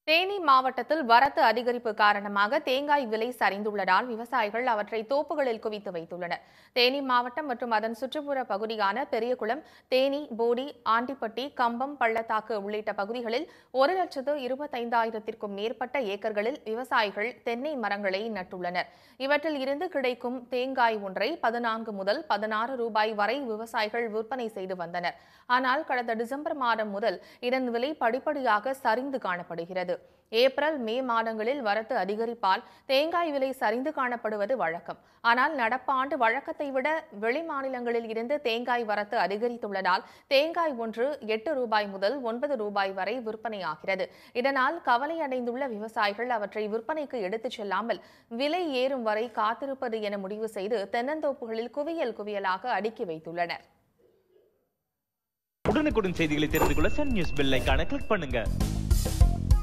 தேனி மாவட்டத்தில் வரத்து அதிகரிப்பு காரணமாக தேங்காய் விலை சரிந்துள்ளதால் விவசாயிகள் அவற்றை தோப்புகளில் குவித்து வைத்துள்ளனர் தேனி மாவட்டம் மற்றும் அதன் சுற்றுப்புற பகுதியான பெரியகுளம் தேனி போடி ஆண்டிப்பட்டி கம்பம் பள்ளத்தாக்கு உள்ளிட்ட பகுதிகளில் ஒரு லட்சத்து இருபத்தைந்தாயிரத்திற்கும் மேற்பட்ட ஏக்கர்களில் விவசாயிகள் தென்னை மரங்களை நட்டுள்ளனர் இவற்றில் இருந்து கிடைக்கும் தேங்காய் ஒன்றை பதினான்கு முதல் பதினாறு ரூபாய் வரை விவசாயிகள் விற்பனை செய்து வந்தனர் ஆனால் கடந்த டிசம்பர் மாதம் முதல் இதன் விலை படிப்படியாக சரிந்து காணப்படுகிறது ஏப்ரல் மே மாதங்களில் வரத்து அதிகரிப்பால் தேங்காய் விலை சரிந்து காணப்படுவது வழக்கம் ஆனால் நடப்பாண்டு வழக்கத்தை விட வெளி மாநிலங்களில் இருந்து தேங்காய் வரத்து அதிகரித்துள்ளதால் தேங்காய் ஒன்று எட்டு ரூபாய் முதல் ஒன்பது ரூபாய் வரை விற்பனையாகிறது இதனால் கவலை அடைந்துள்ள விவசாயிகள் அவற்றை விற்பனைக்கு எடுத்துச் செல்லாமல் விலை ஏறும் வரை காத்திருப்பது என முடிவு செய்து தென்னந்தோப்புகளில் குவியல் குவியலாக அடுக்கி வைத்துள்ளனர் உடனுக்குடன் செய்திகளை தெரிந்து கொள்ள சன் நியூஸ் பெல் ஐகானை கிளிக் பண்ணுங்க